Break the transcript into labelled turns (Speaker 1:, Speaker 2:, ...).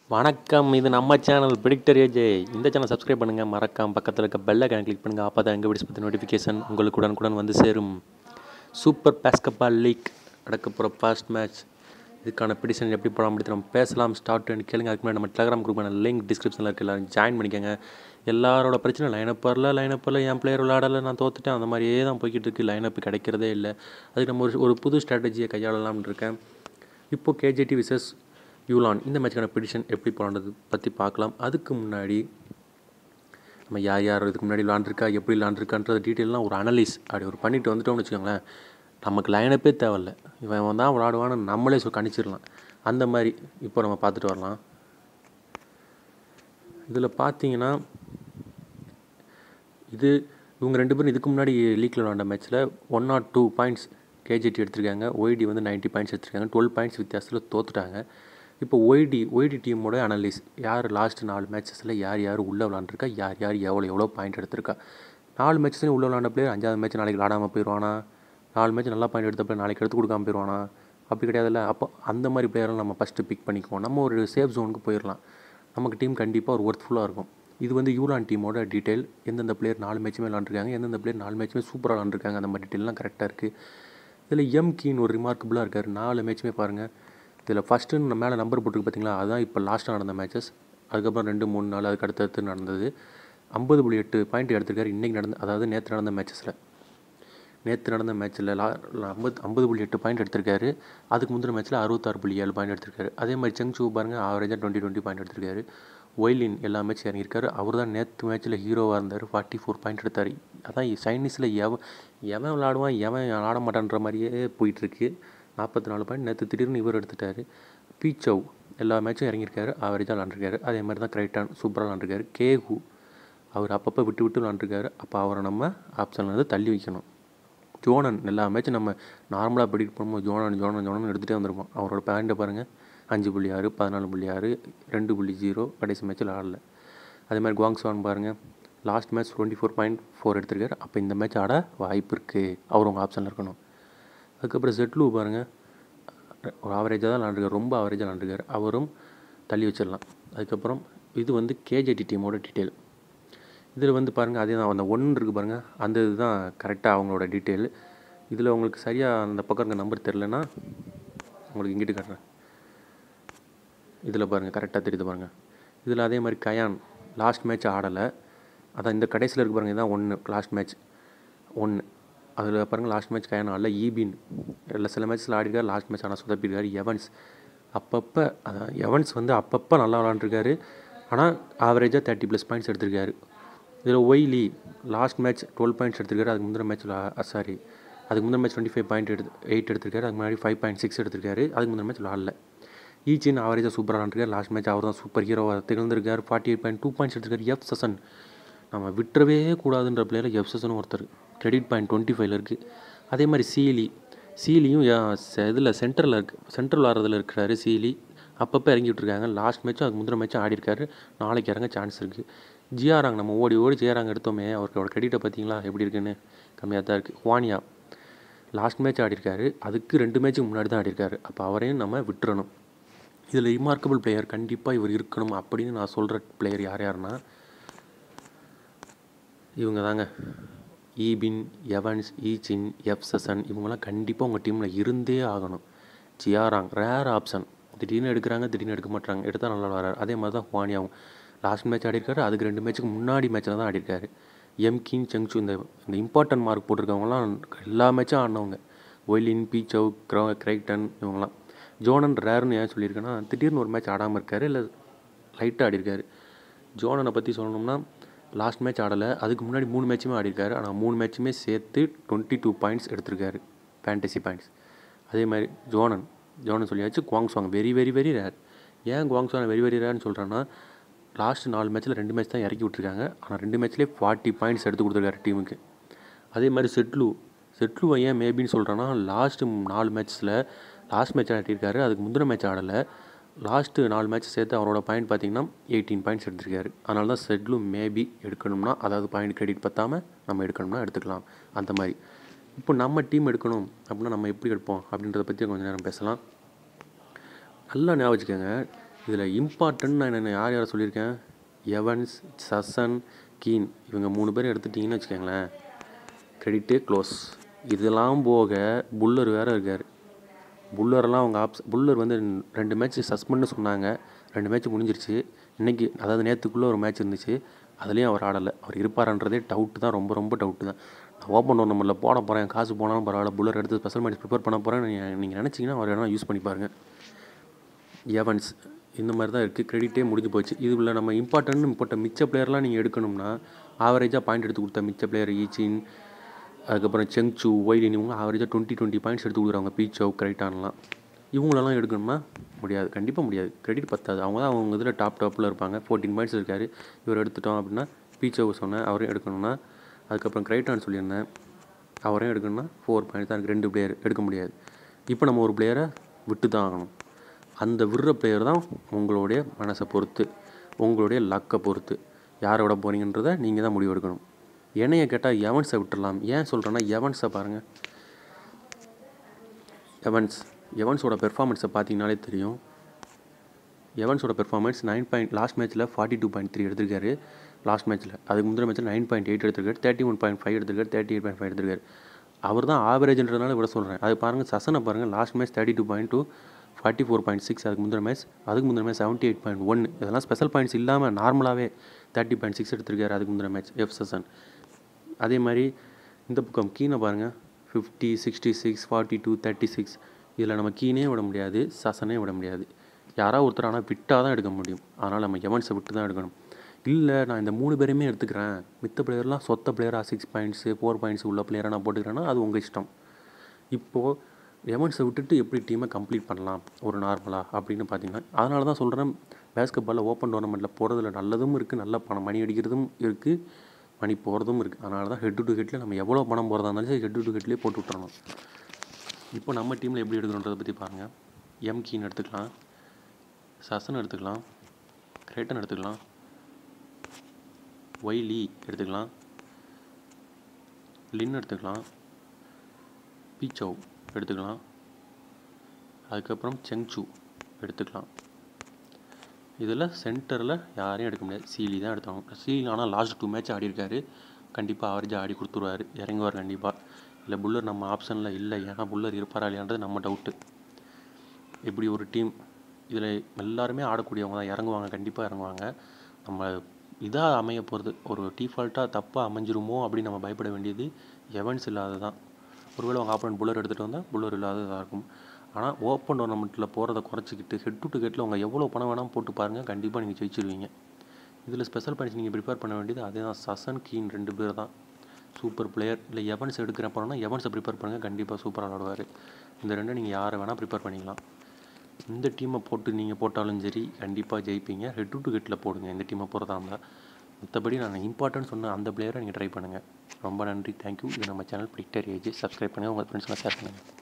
Speaker 1: வணக்கம் இது நம்ம சேனல் ப்ரிடிக்டர் ஏஜே இந்த சேனல் சப்ஸ்கிரைப் பண்ணுங்கள் மறக்காம பக்கத்தில் இருக்க பெல் ஐக்கான் கிளிக் பண்ணுங்கள் அப்போ தான் எங்கள் வீடியோஸ் பற்றி நோட்டிஃபிகேஷன் உங்களுக்கு உடனுக்குடன் வந்து சேரும் சூப்பர் பேஸ்கப்பால் லீக் நடக்க போகிற ஃபர்ஸ்ட் மேட்ச் இதுக்கான பிடிஷன் எப்படி போட முடியுது நம்ம பேசலாம் ஸ்டார்ட் அண்ட் கேளுங்க அதுக்கு முன்னாடி நம்ம டெலகிராம் குரூப்பான லிங்க் டிஸ்கிரிப்ஷனில் இருக்கு எல்லாரும் ஜாயின் பண்ணிக்கோங்க எல்லாரோட பிரச்சனை லைனப் வரல லைனப் வரல என் பிளேயர் விளையாடலை நான் தோத்துட்டேன் அந்த மாதிரியே தான் போய்கிட்டு இருக்கு லைனப் கிடைக்கிறதே இல்லை அதுக்கு நம்ம ஒரு ஒரு புது ஸ்ட்ராட்டஜியை கையாளலாம்னு இருக்கேன் இப்போ கேஜிடி விசஸ் யூலான் இந்த மேட்ச்க்கான பிடிஷன் எப்படி போனது பற்றி பார்க்கலாம் அதுக்கு முன்னாடி நம்ம யார் யார் இதுக்கு முன்னாடி விளாண்டுருக்கா எப்படி விளாண்டுருக்கான்றது டீட்டெயிலாம் ஒரு அனலிஸ் அப்படி ஒரு பண்ணிட்டு வந்துட்டோம்னு வச்சுக்கோங்களேன் நமக்கு லைனப்பே தேவையில்ல இவன் இவன் தான் விளாடுவான்னு நம்மளே சொல் கணிச்சிடலாம் அந்த மாதிரி இப்போ நம்ம பார்த்துட்டு வரலாம் இதில் பார்த்தீங்கன்னா இது இவங்க ரெண்டு பேரும் இதுக்கு முன்னாடி லீக்கில் விளாண்ட மேட்ச்சில் one nought two points KGD எடுத்திருக்காங்க ஒய்டி வந்து 90 பாயிண்ட்ஸ் எடுத்திருக்காங்க டுவெல் பாயிண்ட்ஸ் வித்தியாசத்தில் தோத்துட்டாங்க இப்போ ஒய்டி ஒய்டி டீமோட அனலிஸ் யார் லாஸ்ட் நாலு மேட்சஸில் யார் யார் உள்ளே விளாண்டுருக்கா யார் யார் எவ்வளோ எவ்வளோ பாயிண்ட் எடுத்திருக்கா நாலு மேட்ச்லையும் உள்ளே விளாண்ட பிளேயர் அஞ்சாவது மேட்ச் நாளைக்கு விளாடாமல் போயிடுவானா நாலு மேட்ச் நல்லா பாயிண்ட் எடுத்த பிளேயர் நாளைக்கு எடுத்து கொடுக்காம போயிடுவானா அப்படி கிடையாதுல்ல அப்போ அந்த மாதிரி பிளேயரெல்லாம் நம்ம ஃபஸ்ட்டு பிக் பண்ணிக்குவோம் நம்ம ஒரு சேஃப் ஜோனுக்கு போயிடலாம் நமக்கு டீம் கண்டிப்பாக ஒரு ஒர்த்ஃபுல்லாக இருக்கும் இது வந்து யூலான் டீமோட டீட்டெயில் எந்தெந்த பிளேயர் நாலு மேட்சுமே விளாண்டுருக்காங்க எந்தெந்த பிளேயர் நாலு மேட்சுமே சூப்பராக விளாண்டுருக்காங்க அந்த மாதிரி டீட்டெயிலாம் கரெக்டாக இருக்குது இதில் எம் கீன் ஒரு ரிமார்க்கபுளாக இருக்கார் நாலு மேட்சுமே பாருங்கள் இதில் ஃபஸ்ட்டு மேலே நம்பர் போட்டுருக்கு பார்த்தீங்களா அதுதான் இப்போ லாஸ்ட்டாக நடந்த மேட்சஸ் அதுக்கப்புறம் ரெண்டு மூணு நாள் அதுக்கு அடுத்தடுத்து நடந்தது ஐம்பது புள்ளி எட்டு பாயிண்ட் எடுத்திருக்காரு இன்றைக்கி நடந்த அதாவது நேற்று நடந்த மேட்சஸில் நேற்று நடந்த மேட்ச்சில் லா ஐம்பது ஐம்பது புள்ளி எட்டு பாயிண்ட் எடுத்திருக்காரு அதுக்கு முந்தின மேட்ச்சில் அறுபத்தாறு புள்ளி ஏழு பாயிண்ட் எடுத்திருக்காரு அதே மாதிரி செங்சூ பாருங்கள் ஆவரேஜாக டுவெண்ட்டி டுவெண்ட்டி பாயிண்ட் எடுத்திருக்காரு ஒயிலின் எல்லா மேட்ச் இறங்கியிருக்காரு அவர் தான் நேற்று மேட்ச்சில் ஹீரோவாக இருந்தார் ஃபார்ட்டி ஃபோர் பாயிண்ட் எடுத்தார் அதான் சைனீஸில் எவன் எவன் விளாடுவான் எவன் விளாட மாட்டான்ற மாதிரியே போயிட்டுருக்கு நாற்பத்தி நாலு பாயிண்ட் நேற்று திடீர்னு இவர் எடுத்துட்டார் பீச்சவ் எல்லா மேட்சும் இறங்கியிருக்காரு ஆவரேஜாக விளாண்டுருக்காரு அதே மாதிரி தான் கரெக்டான சூப்பராக விளாண்டுருக்காரு கேஹூ அவர் அப்பப்போ விட்டு விட்டு விளாண்டுருக்காரு அப்போ அவரை நம்ம ஆப்ஷன்லேருந்து தள்ளி வைக்கணும் ஜோனன் எல்லா மேட்சும் நம்ம நார்மலாக ப்ரெடிக்ட் பண்ணும்போது ஜோனன் ஜோனன் ஜோனன் எடுத்துகிட்டே வந்திருப்போம் அவரோட பாயிண்ட்டை பாருங்கள் அஞ்சு புள்ளி ஆறு பதினாலு புள்ளி ஆறு ரெண்டு புள்ளி ஜீரோ கடைசி மேட்ச்சில் ஆடல அதே மாதிரி குவாங்ஸ்வான் பாருங்கள் last match twenty four point four எடுத்திருக்காரு அப்போ இந்த மேட்ச் ஆட வாய்ப்பு இருக்குது அவர் உங்கள் ஆப்ஷனில் இருக்கணும் அதுக்கப்புறம் செட்லு பாருங்கள் ஒரு ஆவரேஜாக தான் விளாண்டுருக்காரு ரொம்ப ஆவரேஜாக விளாண்டுருக்காரு அவரும் தள்ளி வச்சிடலாம் அதுக்கப்புறம் இது வந்து கேஜேடி டீமோட டீட்டெயில் இதில் வந்து பாருங்கள் அதே தான் அந்த ஒன்று இருக்குது பாருங்கள் அந்த இதுதான் கரெக்டாக அவங்களோட டீட்டெயில் இதில் உங்களுக்கு சரியாக அந்த பக்கம் இருக்க நம்பர் தெரிலனா உங்களுக்கு இங்கிட்டு காட்டுறேன் இதில் பாருங்கள் கரெக்டாக தெரியுது பாருங்கள் இதில் அதே மாதிரி கயான் லாஸ்ட் மேட்ச் ஆடலை அதான் இந்த கடைசியில் இருக்கு பாருங்கள் இதான் ஒன்று லாஸ்ட் மேட்ச் ஒன்று அதில் பாருங்கள் லாஸ்ட் மேட்ச் கயான் ஆடல ஈபின் இல்லை சில மேட்ச்சில் ஆடிருக்காரு லாஸ்ட் மேட்ச் ஆனால் சொதப்பிருக்காரு எவன்ஸ் அப்பப்போ அதான் எவன்ஸ் வந்து அப்பப்போ நல்லா விளாண்டுருக்காரு ஆனால் ஆவரேஜாக தேர்ட்டி ப்ளஸ் பாயிண்ட்ஸ் எடுத்திருக்காரு இதில் ஒய்லி லாஸ்ட் மேட்ச் டுவெல் பாயிண்ட்ஸ் எடுத்திருக்காரு அதுக்கு முந்தின மேட்ச்சில் சாரி அதுக்கு முந்தின மேட்ச் டுவெண்ட்டி ஃபைவ் பாயிண்ட் எடுத்து எயிட் எடுத்திருக்காரு அதுக்கு முன்னாடி ஃபைவ் பாயிண்ட் சிக்ஸ் எடுத்திருக்காரு அதுக்கு முந்தின மேட்ச் ஆடல ஈச்சின் ஆவரேஜாக சூப்பராக விளாண்டுருக்காரு லாஸ்ட் மேட்ச் அவர் தான் சூப்பர் ஹீரோவாக திகழ்ந்திருக்காரு forty eight point two points எடுத்திருக்காரு எஃப் சசன் நம்ம விட்டுறவே கூடாதுன்ற பிளேயரில் எஃப் சசன் ஒருத்தர் கிரெடிட் பாயிண்ட் டுவெண்ட்டி ஃபைவ்ல இருக்குது அதே மாதிரி சீலி சீலியும் இதில் சென்டரில் இருக்கு சென்ட்ரல் விளாட்றதுல இருக்கிறாரு சீலி அப்பப்போ இறங்கி விட்ருக்காங்க லாஸ்ட் மேட்சும் அதுக்கு முந்தின மேட்சும் ஆடிருக்காரு நாளைக்கு இறங்க சான்ஸ் இருக்குது ஜிஆராங் நம்ம ஓடி ஓடி ஜிஆராங் எடுத்தோமே அவருக்கு அவரோட கிரெடிட்டை பார்த்தீங்களா எப்படி இருக்குன்னு கம்மியாக தான் இருக்குது ஹுவானியா லாஸ்ட் மேட்ச் ஆடிருக்காரு அதுக்கு ரெண்டு மேட்ச்சுக்கு முன்னாடி தான் ஆடிருக்காரு அப்போ அவரையும் நம்ம விட்டுறணும் இதில் ரிமார்க்கபிள் பிளேயர் கண்டிப்பாக இவர் இருக்கணும் அப்படின்னு நான் சொல்கிற பிளேயர் யார் யாருன்னா இவங்க தாங்க ஈபின் எவன்ஸ் ஈச்சின் எஃப் சசன் இவங்கெல்லாம் கண்டிப்பாக உங்கள் டீமில் இருந்தே ஆகணும் ஜியாராங் ரேர் ஆப்ஷன் திடீர்னு எடுக்கிறாங்க திடீர்னு எடுக்க மாட்டாங்க எடுத்தால் நல்லா வராரு அதே மாதிரி தான் ஹுவானியாவும் லாஸ்ட் மேட்ச் ஆடிருக்காரு அதுக்கு ரெண்டு மேட்ச்சுக்கு முன்னாடி மேட்ச்சில் தான் ஆடிருக்காரு எம் கிங் செங்சு இந்த இந்த இம்பார்ட்டன்ட் மார்க் போட்டிருக்கவங்களாம் எல்லா மேட்சும் ஆடினவங்க ஒய்லின் பீச்சவ் க்ரோ கிரைட்டன் இவங்களாம் ஜோனன் ரேர்னு ஏன் சொல்லியிருக்கேன்னா திடீர்னு ஒரு மேட்ச் ஆடாமல் இருக்காரு இல்லை லைட்டாக ஆடிருக்காரு ஜோனனை பற்றி சொல்லணும்னா லாஸ்ட் மேட்ச் ஆடலை அதுக்கு முன்னாடி மூணு மேட்சுமே ஆடிருக்காரு ஆனால் மூணு மேட்சுமே சேர்த்து டுவெண்ட்டி டூ பாயிண்ட்ஸ் எடுத்திருக்காரு ஃபேண்டசி பாயிண்ட்ஸ் அதே மாதிரி ஜோனன் ஜோனன் சொல்லியாச்சு குவாங்ஸ்வாங் வெரி வெரி வெரி ரேர் ஏன் குவாங்ஸ்வாங் வெரி வெரி ரேர்னு சொல்கிறேன்னா லாஸ்ட் நாலு மேட்ச்சில் ரெண்டு மேட்ச் தான் இறக்கி விட்ருக்காங்க ஆனால் ரெண்டு மேட்ச்லேயே ஃபார்ட்டி பாயிண்ட்ஸ் எடுத்து கொடுத்துருக்காரு டீமுக்கு அதே மாதிரி செட்லு செட்லுவை ஏன் மேபின்னு சொல்கிறேன்னா லாஸ்ட்டு நாலு மேட்ச்சில் லாஸ்ட் மேட்ச் ஆடிருக்காரு அதுக்கு முந்தின மேட்ச் ஆடலை லாஸ்ட்டு நாலு மேட்ச் சேர்த்து அவரோட பாயிண்ட் பார்த்தீங்கன்னா எயிட்டீன் பாயிண்ட்ஸ் எடுத்திருக்காரு அதனால தான் செட்லு மேபி எடுக்கணும்னா அதாவது பாயிண்ட் கிரெடிட் பத்தாமல் நம்ம எடுக்கணும்னா எடுத்துக்கலாம் அந்த மாதிரி இப்போ நம்ம டீம் எடுக்கணும் அப்படின்னா நம்ம எப்படி எடுப்போம் அப்படின்றத பற்றி கொஞ்சம் நேரம் பேசலாம் நல்லா ஞாபகம் வச்சுக்கோங்க இதில் இம்பார்ட்டன்ட் நான் என்ன யார் யாரை சொல்லியிருக்கேன் எவன்ஸ் சசன் கீன் இவங்க மூணு பேர் எடுத்துட்டிங்கன்னு வச்சுக்கோங்களேன் கிரெடிட்டு க்ளோஸ் இதெல்லாம் போக புல்லர் வேறு இருக்கார் புல்லரெல்லாம் அவங்க ஆப்ஸ் புல்லர் வந்து ரெண்டு மேட்ச் சஸ்பெண்ட்னு சொன்னாங்க ரெண்டு மேட்ச் முடிஞ்சிருச்சு இன்றைக்கி அதாவது நேற்றுக்குள்ளே ஒரு மேட்ச் இருந்துச்சு அதுலேயும் அவர் ஆடலை அவர் இருப்பாரன்றதே டவுட்டு தான் ரொம்ப ரொம்ப டவுட்டு தான் நான் ஓப்பன் டோர்னமெண்ட்டில் போட போகிறேன் காசு போனாலும் பரவாயில்ல புல்லர் எடுத்து ஸ்பெஷல் மேட்ச் ப்ரிப்பேர் பண்ண போகிறேன் நீங்கள் நினச்சிங்கன்னா அவர் வேணால் யூஸ் பண்ணி பாருங்கள் எவன்ஸ் இந்த மாதிரி தான் இருக்குது கிரெடிட்டே முடிஞ்சு போச்சு இதுல நம்ம இம்பார்ட்டன்ட் இம்பார்ட்டன் மிச்ச பிளேயர்லாம் நீங்கள் எடுக்கணும்னா ஆவரேஜாக பாயிண்ட் எடுத்து கொடுத்த மிச்ச பிளேயர் ஈச்சின் அதுக்கப்புறம் செங்சு ஒய்லின் இவங்க ஆவரேஜாக டுவெண்ட்டி டுவெண்ட்டி பாயிண்ட்ஸ் எடுத்து கொடுக்குறாங்க பீச்சவ் கிரைட்டான்லாம் இவங்களெல்லாம் எடுக்கணும்னா முடியாது கண்டிப்பாக முடியாது கிரெடிட் பத்தாது அவங்க தான் அவங்க இதில் டாப் டாப்பில் இருப்பாங்க ஃபோர்டீன் பாயிண்ட்ஸ் இருக்கார் இவர் எடுத்துட்டோம் அப்படின்னா பீச்சவ் சொன்னேன் அவரையும் எடுக்கணும்னா அதுக்கப்புறம் கிரைட்டான் சொல்லியிருந்தேன் அவரையும் எடுக்கணும்னா ஃபோர் பாயிண்ட்ஸ் தான் இருக்குது ரெண்டு பிளேயர் எடுக்க முடியாது இப்போ நம்ம ஒரு பிளேயரை விட்டு தான் ஆகணும் அந்த விடுற பிளேயர் தான் உங்களுடைய மனசை பொறுத்து உங்களுடைய லக்கை பொறுத்து யாரை விட போகிறீங்கன்றதை நீங்கள் தான் முடிவு எடுக்கணும் என்னைய கேட்டால் எவன்ஸை விட்டுடலாம் ஏன் சொல்கிறேன்னா எவன்ஸை பாருங்கள் எவன்ஸ் எவன்ஸோட பெர்ஃபார்மன்ஸை பார்த்தீங்கனாலே தெரியும் எவன்ஸோட பெர்ஃபார்மன்ஸ் நைன் பாயிண்ட் லாஸ்ட் மேட்ச்சில் ஃபார்ட்டி டூ பாயிண்ட் த்ரீ எடுத்திருக்காரு லாஸ்ட் மேட்ச்சில் அதுக்கு முந்தின மேட்ச்சில் நைன் பாயிண்ட் எயிட் எடுத்திருக்காரு தேர்ட்டி ஒன் பாயிண்ட் ஃபைவ் எடுத்திருக்காரு தேர்ட்டி எயிட் பாயிண்ட் ஃபைவ் எடுத்திருக்காரு அவர் தான் ஆவரேஜ்ன்றதுனால விட சொல்கிறேன் அது பாருங்கள் சசனை பாருங்கள் last match thirty two point two forty four point six அதுக்கு முந்தின மேட்ச் அதுக்கு முந்தின match seventy eight point one இதெல்லாம் ஸ்பெஷல் பாயிண்ட்ஸ் இல்லாமல் நார்மலாகவே தேர்ட்டி பாயிண்ட் சிக்ஸ் எடுத்திருக்காரு அதுக்கு முந்தின மேட்ச் எஃப் சசன் அதே மாதிரி இந்த பக்கம் கீனை பாருங்கள் fifty sixty six forty two thirty six இதில் நம்ம கீனே விட முடியாது சசனே விட முடியாது யாராவது ஒருத்தர் ஆனால் விட்டால் தான் எடுக்க முடியும் அதனால் நம்ம எவன்ஸை விட்டு தான் எடுக்கணும் இல்லை நான் இந்த மூணு பேரையுமே எடுத்துக்கிறேன் மித்த பிளேயர்லாம் சொத்த பிளேயராக சிக்ஸ் பாயிண்ட்ஸு ஃபோர் பாயிண்ட்ஸ் உள்ள பிளேயராக நான் போட்டுக்கிறேன்னா அது உங்கள் இஷ்டம் இப்போது எவன்ஸை விட்டுட்டு எப்படி டீமை கம்ப்ளீட் பண்ணலாம் ஒரு நார்மலாக அப்படின்னு பார்த்தீங்கன்னா அதனால தான் சொல்கிறேன் பேஸ்கெட் பாலில் ஓப்பன் டோர்னமெண்ட்டில் போகிறதுல நல்லதும் இருக்குது நல்ல பணம் மணி அடிக்கிறதும் இருக்குது மணி போகிறதும் இருக்குது அதனால தான் ஹெட் டு ஹெட்டில் நம்ம எவ்வளோ பணம் போகிறதா இருந்தாலும் சரி ஹெட் டு ஹெட்லேயே போட்டு விட்டுறணும் இப்போ நம்ம டீமில் எப்படி எடுக்கணுன்றதை பற்றி பாருங்கள் எம் கீன் எடுத்துக்கலாம் சசன் எடுத்துக்கலாம் கிரேட்டன் எடுத்துக்கலாம் ஒய் லீ எடுத்துக்கலாம் லின் எடுத்துக்கலாம் பீச்சவ் எடுத்துக்கலாம் அதுக்கப்புறம் செங்சு எடுத்துக்கலாம் இதில் சென்டரில் யாரையும் எடுக்க முடியாது சீலி தான் எடுத்தாங்க சீலி ஆனால் லாஸ்ட் டூ மேட்ச் ஆடிருக்காரு கண்டிப்பாக அவரேஜாக ஆடி கொடுத்துருவாரு இறங்குவார் கண்டிப்பாக இல்லை புல்லர் நம்ம ஆப்ஷனில் இல்லை ஏன்னா புல்லர் இருப்பாரா இல்லையான்றது நம்ம டவுட்டு இப்படி ஒரு டீம் இதில் எல்லாருமே ஆடக்கூடியவங்க தான் இறங்குவாங்க கண்டிப்பாக இறங்குவாங்க நம்ம இதாக அமைய போகிறது ஒரு டிஃபால்ட்டாக தப்பாக அமைஞ்சிருமோ அப்படின்னு நம்ம பயப்பட வேண்டியது எவன்ஸ் இல்லாத தான் ஒருவேளை அவங்க ஆப்போனன்ட் புல்லர் எடுத்துகிட்டு வந்தால் புல்லர் இல்லாததாக இருக்கும் ஆனால் ஓப்பன் டோர்னமெண்ட்டில் போகிறத குறைச்சிக்கிட்டு ஹெட் டு ஹெட்டில் அவங்க எவ்வளோ பணம் வேணால் போட்டு பாருங்கள் கண்டிப்பாக நீங்கள் ஜெயிச்சிருவீங்க இதில் ஸ்பெஷல் பாயிண்ட்ஸ் நீங்கள் ப்ரிப்பேர் பண்ண வேண்டியது அதே தான் சசன் கீன் ரெண்டு பேர் தான் சூப்பர் பிளேயர் இல்லை எவன்ஸ் எடுக்கிறேன் போனோம்னா எவன்ஸை ப்ரிப்பேர் பண்ணுங்கள் கண்டிப்பாக சூப்பராக விளாடுவார் இந்த ரெண்டும் நீங்கள் யாரை வேணால் ப்ரிப்பேர் பண்ணிக்கலாம் இந்த டீமை போட்டு நீங்கள் போட்டாலும் சரி கண்டிப்பாக ஜெயிப்பீங்க ஹெட் டு ஹெட்டில் போடுங்க இந்த டீமை போகிறதா இருந்தால் மற்றபடி நான் இம்பார்ட்டன்ட் சொன்ன அந்த பிளேயரை நீங்கள் ட்ரை பண்ணுங்கள் ரொம்ப நன்றி தேங்க்யூ இது நம்ம சேனல் பிடிக்டர் ஏஜ் சப்ஸ்கிரைப் பண்ணுங்கள் உங்கள் ஃப்ரெண்ட்ஸ்லாம் ஷேர் பண்ணுங்கள்